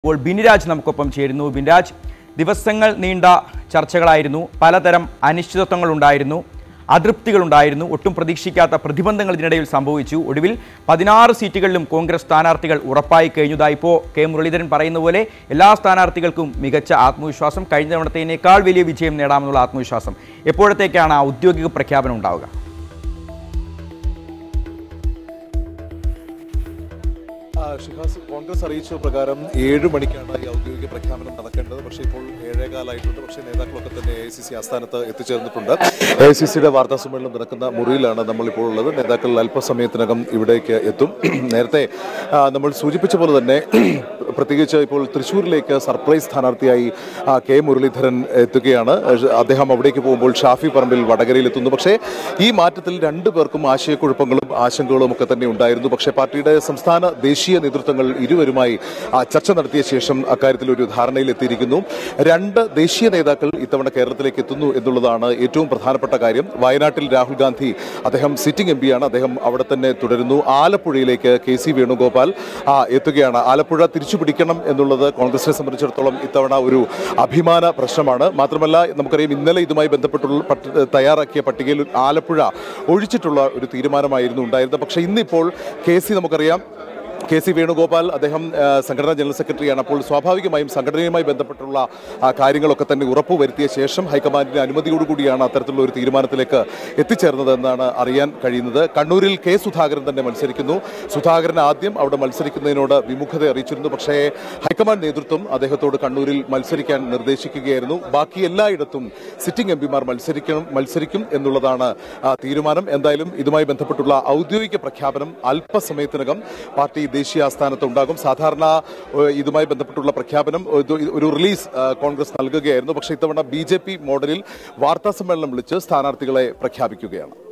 ഇപ്പോൾ ബിനിരാജ് നമുക്കൊപ്പം ചേരുന്നു ബിനിരാജ് ദിവസങ്ങൾ നീണ്ട ചർച്ചകളായിരുന്നു പലതരം അനിശ്ചിതത്വങ്ങൾ ഉണ്ടായിരുന്നു അതൃപ്തികളുണ്ടായിരുന്നു ഒട്ടും പ്രതീക്ഷിക്കാത്ത പ്രതിബന്ധങ്ങൾ ഇതിനിടയിൽ സംഭവിച്ചു ഒടുവിൽ പതിനാറ് സീറ്റുകളിലും കോൺഗ്രസ് സ്ഥാനാർത്ഥികൾ ഉറപ്പായി കഴിഞ്ഞതാ ഇപ്പോൾ കെ മുരളീധരൻ പറയുന്ന പോലെ എല്ലാ സ്ഥാനാർത്ഥികൾക്കും മികച്ച ആത്മവിശ്വാസം കഴിഞ്ഞ തവണത്തേനേക്കാൾ വലിയ വിജയം നേടാമെന്നുള്ള ആത്മവിശ്വാസം എപ്പോഴത്തേക്കാണ് ആ ഔദ്യോഗിക പ്രഖ്യാപനം ഉണ്ടാവുക ആ, ഷിഹാസ് കോൺഗ്രസ് അറിയിച്ച പ്രകാരം ഏഴ് മണിക്കാണ് ഈ ഔദ്യോഗിക പ്രഖ്യാപനം നടക്കേണ്ടത് പക്ഷേ ഇപ്പോൾ ഏഴേകാലായിട്ടുണ്ട് പക്ഷേ നേതാക്കളൊക്കെ തന്നെ എ ഐ സി സി ആസ്ഥാനത്ത് എത്തിച്ചേർന്നിട്ടുണ്ട് എ ഐ സി സിയുടെ വാർത്താ സമ്മേളനം നടക്കുന്ന മുറിയിലാണ് നമ്മളിപ്പോൾ ഉള്ളത് നേതാക്കൾ അല്പസമയത്തിനകം ഇവിടേക്ക് എത്തും നേരത്തെ ആ, നമ്മൾ സൂചിപ്പിച്ച പോലെ തന്നെ പ്രത്യേകിച്ച് ഇപ്പോൾ തൃശ്ശൂരിലേക്ക് സർപ്രൈസ് സ്ഥാനാർത്ഥിയായി ആ, കെ മുരളീധരൻ എത്തുകയാണ് അദ്ദേഹം അവിടേക്ക് പോകുമ്പോൾ ഷാഫി പറമ്പിൽ വടകരയിൽ എത്തുന്നു പക്ഷേ ഈ മാറ്റത്തിൽ രണ്ടു പേർക്കും ആശയക്കുഴപ്പങ്ങളും ആശങ്കകളും ഒക്കെ തന്നെ ഉണ്ടായിരുന്നു പക്ഷേ പാർട്ടിയുടെ സംസ്ഥാന ദേശീയ നേതൃത്വങ്ങൾ ഇരുവരുമായി ആ, ചർച്ച നടത്തിയ ശേഷം അക്കാര്യത്തിൽ ഒരു ധാരണയിൽ എത്തിയിരിക്കുന്നു രണ്ട് ദേശീയ നേതാക്കൾ ഇത്തവണ കേരളത്തിലേക്ക് എത്തുന്നു എന്നുള്ളതാണ് ഏറ്റവും പ്രധാനപ്പെട്ട കാര്യം വയനാട്ടിൽ രാഹുൽ ഗാന്ധി അദ്ദേഹം സിറ്റിംഗ് എം പിയാണ് അദ്ദേഹം അവിടെ തന്നെ തുടരുന്നു ആലപ്പുഴയിലേക്ക് കെ സി വേണുഗോപാൽ ആ, എത്തുകയാണ് ആലപ്പുഴ തിരിച്ചു പിടിക്കണം എന്നുള്ളത് കോൺഗ്രസിനെ സംബന്ധിച്ചിടത്തോളം ഇത്തവണ ഒരു അഭിമാന പ്രശ്നമാണ് മാത്രമല്ല നമുക്കറിയാം ഇന്നലെ ഇതുമായി ബന്ധപ്പെട്ടുള്ള പട്ട്- തയ്യാറാക്കിയ പട്ടികയിൽ ആലപ്പുഴ ഒഴിച്ചിട്ടുള്ള ഒരു തീരുമാനമായിരുന്നു ഉണ്ടായിരുന്നത് പക്ഷേ ഇന്നിപ്പോൾ കെ സി നമുക്കറിയാം കെ സി വേണുഗോപാൽ അദ്ദേഹം ആ, സംഘടനാ ജനറൽ സെക്രട്ടറിയാണ് അപ്പോൾ സ്വാഭാവികമായും സംഘടനയുമായി ബന്ധപ്പെട്ടുള്ള ആ, കാര്യങ്ങളൊക്കെ തന്നെ ഉറപ്പുവരുത്തിയ ശേഷം ഹൈക്കമാൻഡിന്റെ അനുമതിയോടുകൂടിയാണ് അത്തരത്തിലുള്ള ഒരു തീരുമാനത്തിലേക്ക് എത്തിച്ചേർന്നത് എന്നാണ് അറിയാൻ കഴിയുന്നത് കണ്ണൂരിൽ കെ സുധാകരൻ തന്നെ മത്സരിക്കുന്നു സുധാകരൻ ആദ്യം അവിടെ മത്സരിക്കുന്നതിനോട് വിമുഖത അറിയിച്ചിരുന്നു പക്ഷേ ഹൈക്കമാൻഡ് നേതൃത്വം അദ്ദേഹത്തോട് കണ്ണൂരിൽ മത്സരിക്കാൻ നിർദ്ദേശിക്കുകയായിരുന്നു ബാക്കി എല്ലായിടത്തും സിറ്റിംഗ് എം പിമാർ മത്സരിക്കണം മത്സരിക്കും എന്നുള്ളതാണ് ആ, തീരുമാനം എന്തായാലും ഇതുമായി ബന്ധപ്പെട്ടുള്ള ഔദ്യോഗിക പ്രഖ്യാപനം അല്പസമയത്തിനകം പാർട്ടി ദേശീയ ആസ്ഥാനത്ത് ഉണ്ടാകും സാധാരണ ഏഹ്, ഇതുമായി ബന്ധപ്പെട്ടുള്ള പ്രഖ്യാപനം ഇത് ഒരു റിലീസ് ആ, കോൺഗ്രസ് നൽകുകയായിരുന്നു പക്ഷേ ഇത്തവണ ബി മോഡലിൽ വാർത്താ സമ്മേളനം വിളിച്ച് സ്ഥാനാർത്ഥികളെ പ്രഖ്യാപിക്കുകയാണ്